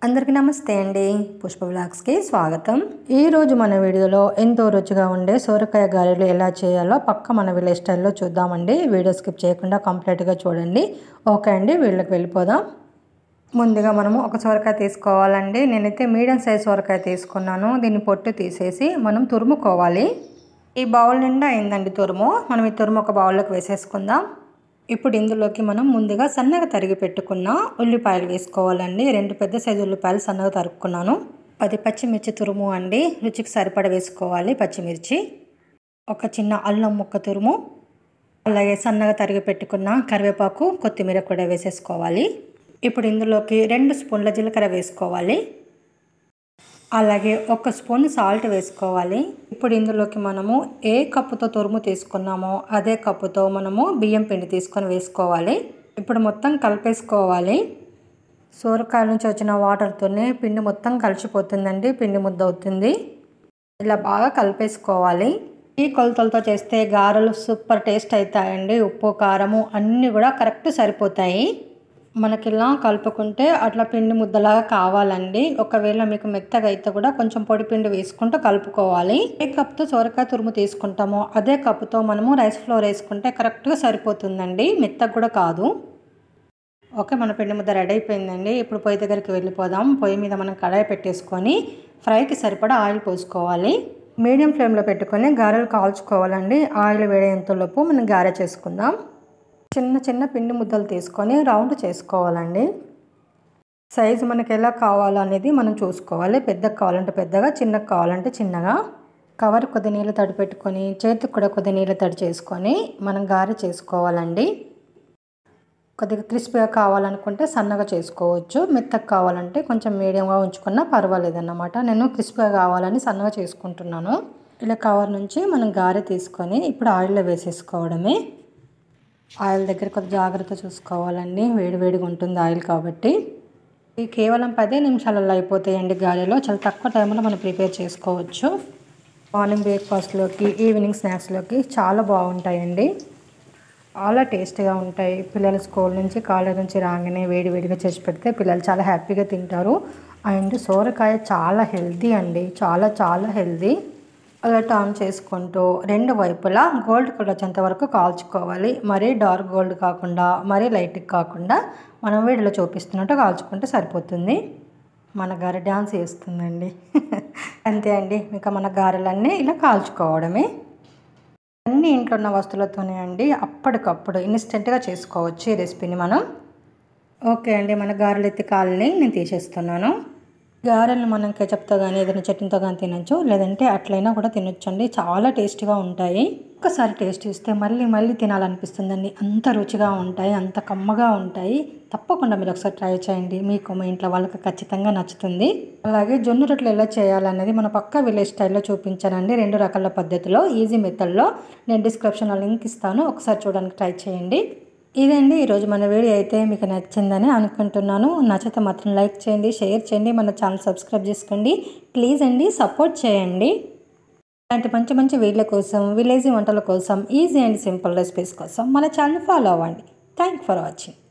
అందరికీ నమస్తే అండి పుష్ప బ్లాగ్స్కి స్వాగతం ఈరోజు మన వీడియోలో ఎంతో రుచిగా ఉండే సోరకాయ గారెలు ఎలా చేయాలో పక్క మన విలేజ్ స్టైల్లో చూద్దామండి వీడియో స్కిప్ చేయకుండా కంప్లీట్గా చూడండి ఓకే అండి వీళ్ళకి వెళ్ళిపోదాం ముందుగా మనము ఒక సొరకాయ తీసుకోవాలండి నేనైతే మీడియం సైజ్ సొరకాయ తీసుకున్నాను దీన్ని పొట్టు తీసేసి మనం తురుముకోవాలి ఈ బౌల్ నిండా అయిందండి తురుము మనం ఈ తురుము ఒక బౌల్లోకి వేసేసుకుందాం ఇప్పుడు ఇందులోకి మనం ముందుగా సన్నగా తరిగి పెట్టుకున్న ఉల్లిపాయలు వేసుకోవాలండి రెండు పెద్ద సైజు ఉల్లిపాయలు సన్నగా తరుక్కున్నాను పది పచ్చిమిర్చి తురుము అండి రుచికి సరిపడ వేసుకోవాలి పచ్చిమిర్చి ఒక చిన్న అల్లం ముక్క తురుము అలాగే సన్నగా తరిగి పెట్టుకున్న కరివేపాకు కొత్తిమీర కూడా వేసేసుకోవాలి ఇప్పుడు ఇందులోకి రెండు స్పూన్ల జీలకర్ర వేసుకోవాలి అలాగే ఒక స్పూన్ సాల్ట్ వేసుకోవాలి ఇప్పుడు ఇందులోకి మనము ఏ కప్పుతో తురుము తీసుకున్నామో అదే కప్పుతో మనము బియ్యం పిండి తీసుకొని వేసుకోవాలి ఇప్పుడు మొత్తం కలిపేసుకోవాలి సూరకాయల నుంచి వచ్చిన వాటర్తోనే పిండి మొత్తం కలిసిపోతుందండి పిండి ముద్ద అవుతుంది ఇలా బాగా కలిపేసుకోవాలి ఈ కొలతలతో చేస్తే గారెలు సూపర్ టేస్ట్ అవుతాయండి ఉప్పు కారము అన్నీ కూడా కరెక్ట్ సరిపోతాయి మనకి ఇలా కలుపుకుంటే అట్లా పిండి ముద్దలాగా కావాలండి ఒకవేళ మీకు మెత్తగా అయితే కూడా కొంచెం పొడి పిండి వేసుకుంటూ కలుపుకోవాలి ఏ కప్తో సొరకాయ తురుము తీసుకుంటామో అదే కప్పుతో మనము రైస్ ఫ్లోర్ వేసుకుంటే కరెక్ట్గా సరిపోతుందండి మెత్తగా కూడా కాదు ఓకే మన పిండి ముద్ద రెడీ అయిపోయిందండి ఇప్పుడు పొయ్యి దగ్గరికి వెళ్ళిపోదాం పొయ్యి మీద మనం కడాయి పెట్టేసుకొని ఫ్రైకి సరిపడా ఆయిల్ పోసుకోవాలి మీడియం ఫ్లేమ్లో పెట్టుకొని గారెలు కాల్చుకోవాలండి ఆయిల్ వేడేంతలోపు మనం గారె చేసుకుందాం చిన్న చిన్న పిండి ముద్దలు తీసుకొని రౌండ్ చేసుకోవాలండి సైజు మనకి ఎలా కావాలో అనేది మనం చూసుకోవాలి పెద్దగా కావాలంటే పెద్దగా చిన్నగా కావాలంటే చిన్నగా కవర్ కొద్ది నీళ్ళు తడి పెట్టుకొని చేతికి కూడా కొద్ది నీళ్ళు తడి చేసుకొని మనం గారె చేసుకోవాలండి కొద్దిగా క్రిస్పీగా కావాలనుకుంటే సన్నగా చేసుకోవచ్చు మెత్తగా కావాలంటే కొంచెం మీడియంగా ఉంచుకున్నా పర్వాలేదన్నమాట నేను క్రిస్పీగా కావాలని సన్నగా చేసుకుంటున్నాను ఇలా కవర్ నుంచి మనం గారె తీసుకొని ఇప్పుడు ఆయిల్లో వేసేసుకోవడమే ఆయిల్ దగ్గర కొద్ది జాగ్రత్త చూసుకోవాలండి వేడివేడిగా ఉంటుంది ఆయిల్ కాబట్టి ఇవి కేవలం పదే నిమిషాలలో అయిపోతాయండి గాలిలో చాలా తక్కువ టైంలో మనం ప్రిపేర్ చేసుకోవచ్చు మార్నింగ్ బ్రేక్ఫాస్ట్లోకి ఈవినింగ్ స్నాక్స్లోకి చాలా బాగుంటాయండి చాలా టేస్ట్గా ఉంటాయి పిల్లలు స్కూల్ నుంచి కాలేజ్ నుంచి రాగానే వేడి వేడిగా చేసి పెడితే పిల్లలు చాలా హ్యాపీగా తింటారు అండ్ సోరకాయ చాలా హెల్తీ అండి చాలా చాలా హెల్తీ అలా టర్న్ చేసుకుంటూ రెండు వైపులా గోల్డ్ కలర్ వచ్చేంత వరకు కాల్చుకోవాలి మరీ డార్క్ గోల్డ్ కాకుండా మరీ లైట్ కాకుండా మనం వీడిలో చూపిస్తున్నట్టు కాల్చుకుంటే సరిపోతుంది మన గారె డ్యాన్స్ వేస్తుందండి అంతే అండి ఇంకా మన గారెలన్నీ ఇలా కాల్చుకోవడమే అన్ని ఇంట్లో ఉన్న వస్తువులతోనే అండి అప్పటికప్పుడు ఇన్స్టెంట్గా చేసుకోవచ్చు ఈ రెసిపీని మనం ఓకే అండి మన గారెలు ఎత్తి కాలని నేను తీసేస్తున్నాను గారెలు మనం కెచప్తో కానీ ఏదైనా చట్నీతో కానీ తినొచ్చు లేదంటే అట్లయినా కూడా తినొచ్చండి చాలా టేస్టీగా ఉంటాయి ఒక్కసారి టేస్ట్ ఇస్తే మళ్ళీ మళ్ళీ తినాలనిపిస్తుందండి అంత రుచిగా ఉంటాయి అంత కమ్మగా ఉంటాయి తప్పకుండా మీరు ఒకసారి ట్రై చేయండి మీకు మీ ఇంట్లో వాళ్ళకి ఖచ్చితంగా నచ్చుతుంది అలాగే జొన్న రొట్టెలు ఎలా చేయాలనేది మన పక్క విలేజ్ స్టైల్లో చూపించానండి రెండు రకాల పద్ధతిలో ఈజీ మెథడ్లో నేను డిస్క్రిప్షన్లో లింక్ ఇస్తాను ఒకసారి చూడడానికి ట్రై చేయండి ఇదండి ఈరోజు మన వీడియో అయితే మీకు నచ్చిందని అనుకుంటున్నాను నచ్చితే మాత్రం లైక్ చేయండి షేర్ చేయండి మన ఛానల్ సబ్స్క్రైబ్ చేసుకోండి ప్లీజ్ అండి సపోర్ట్ చేయండి ఇలాంటి మంచి మంచి వీడియోల కోసం విలేజ్ వంటల కోసం ఈజీ అండ్ సింపుల్ రెసిపీస్ కోసం మన ఛానల్ ఫాలో అవ్వండి థ్యాంక్ ఫర్ వాచింగ్